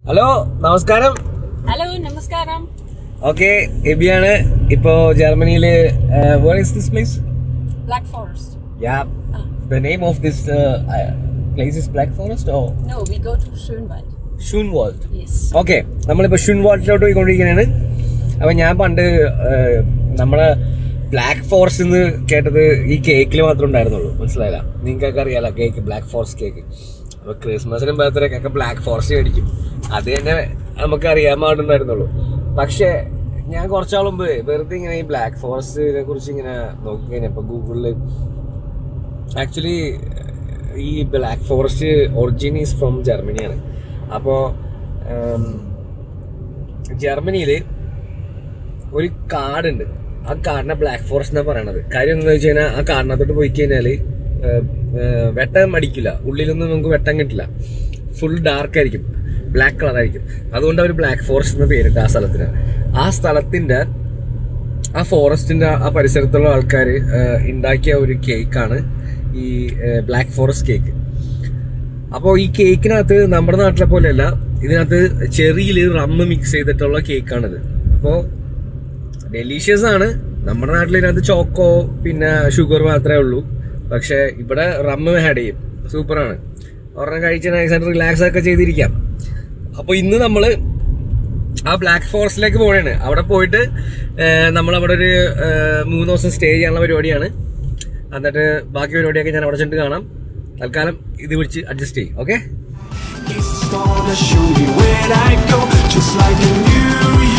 hello നമസ്കാരം hello നമസ്കാരം okay എബിയാണ് ഇപ്പോ ജർമ്മനിയില് where is this place black forest yeah the name of this place is black forest oh no we go to Schonwald Schonwald yes okay നമ്മളിപ്പോ ഷൂൻ വാൾഡിലോട്ട് പോയിക്കൊണ്ടിരിക്കുകയാണ് അപ്പൊ ഞാൻ പണ്ട് ഏഹ്, നമ്മളെ ബ്ലാക്ക് ഫോറസ്റ്റ് എന്ന് കേട്ടത് ഈ കേക്കിൽ മാത്രമേ ഉണ്ടായിരുന്നുള്ളൂ മനസ്സിലായില്ല നിങ്ങൾക്കൊക്കെ അറിയാലോ കേക്ക് ബ്ലാക്ക് ഫോറസ്റ്റ് കേക്ക് അപ്പൊ ക്രിസ്മസിനും ബർത്ത്ഡേക്കൊക്കെ ബ്ലാക്ക് ഫോറസ്റ്റ് മേടിക്കും അത് തന്നെ നമുക്ക് അറിയാൻ പാടുണ്ടായിരുന്നുള്ളൂ പക്ഷേ ഞാൻ കുറച്ചാൾ മുമ്പ് വെറുതെ ഇങ്ങനെ ഈ ബ്ലാക്ക് ഫോറസ്റ്റിനെ കുറിച്ച് ഇങ്ങനെ നോക്കി കഴിഞ്ഞപ്പോ ഗൂഗിളിൽ ആക്ച്വലി ഈ black forest origin is from ജർമ്മനിയാണ് അപ്പോൾ ജർമ്മനിയിൽ ഒരു കാടുണ്ട് ആ കാടിനെ ബ്ലാക്ക് ഫോറസ്റ്റ് എന്നാണ് പറയണത് കാര്യം എന്താണെന്ന് വെച്ച് കഴിഞ്ഞാൽ ആ കാടിനകത്തോട്ട് പോയി കഴിഞ്ഞാൽ വെട്ടം അടിക്കില്ല ഉള്ളിലൊന്നും നമുക്ക് വെട്ടം കിട്ടില്ല ഫുൾ ഡാർക്ക് ആയിരിക്കും ബ്ലാക്ക് കളർ ആയിരിക്കും അതുകൊണ്ട് അവർ ബ്ലാക്ക് ഫോറസ്റ്റ് എന്ന് പേരിട്ട് ആ സ്ഥലത്തിന് ആ സ്ഥലത്തിന്റെ ആ ഫോറസ്റ്റിന്റെ ആ പരിസരത്തുള്ള ആൾക്കാർ ഉണ്ടാക്കിയ ഒരു കേക്കാണ് ഈ ബ്ലാക്ക് ഫോറസ്റ്റ് കേക്ക് അപ്പോൾ ഈ കേക്കിനകത്ത് നമ്മുടെ നാട്ടിലെ പോലെയല്ല ഇതിനകത്ത് ചെറിയിൽ റമ്മ് മിക്സ് ചെയ്തിട്ടുള്ള കേക്കാണിത് അപ്പോൾ ഡെലീഷ്യസ് ആണ് നമ്മുടെ നാട്ടിൽ ഇതിനകത്ത് ചോക്കോ പിന്നെ ഷുഗർ മാത്രമേ ഉള്ളൂ പക്ഷെ ഇവിടെ റമ്മ് ആഡ് ചെയ്യും സൂപ്പറാണ് ഒരെണ്ണം കഴിച്ച് നൈസായിട്ട് റിലാക്സ് ഒക്കെ ചെയ്തിരിക്കാം അപ്പോൾ ഇന്ന് നമ്മൾ ആ ബ്ലാക്ക് ഫോറസ്റ്റിലേക്ക് പോകണേ അവിടെ പോയിട്ട് നമ്മൾ അവിടെ ഒരു ഏഹ്, മൂന്ന് ദിവസം സ്റ്റേ ചെയ്യാനുള്ള പരിപാടിയാണ് എന്നിട്ട് ബാക്കി പരിപാടിയൊക്കെ ഞാൻ അവിടെ ചെന്നിട്ട് കാണാം തൽക്കാലം ഇത് പിടിച്ച് അഡ്ജസ്റ്റ് ചെയ്യും okay It's gonna show you where I go, just like a new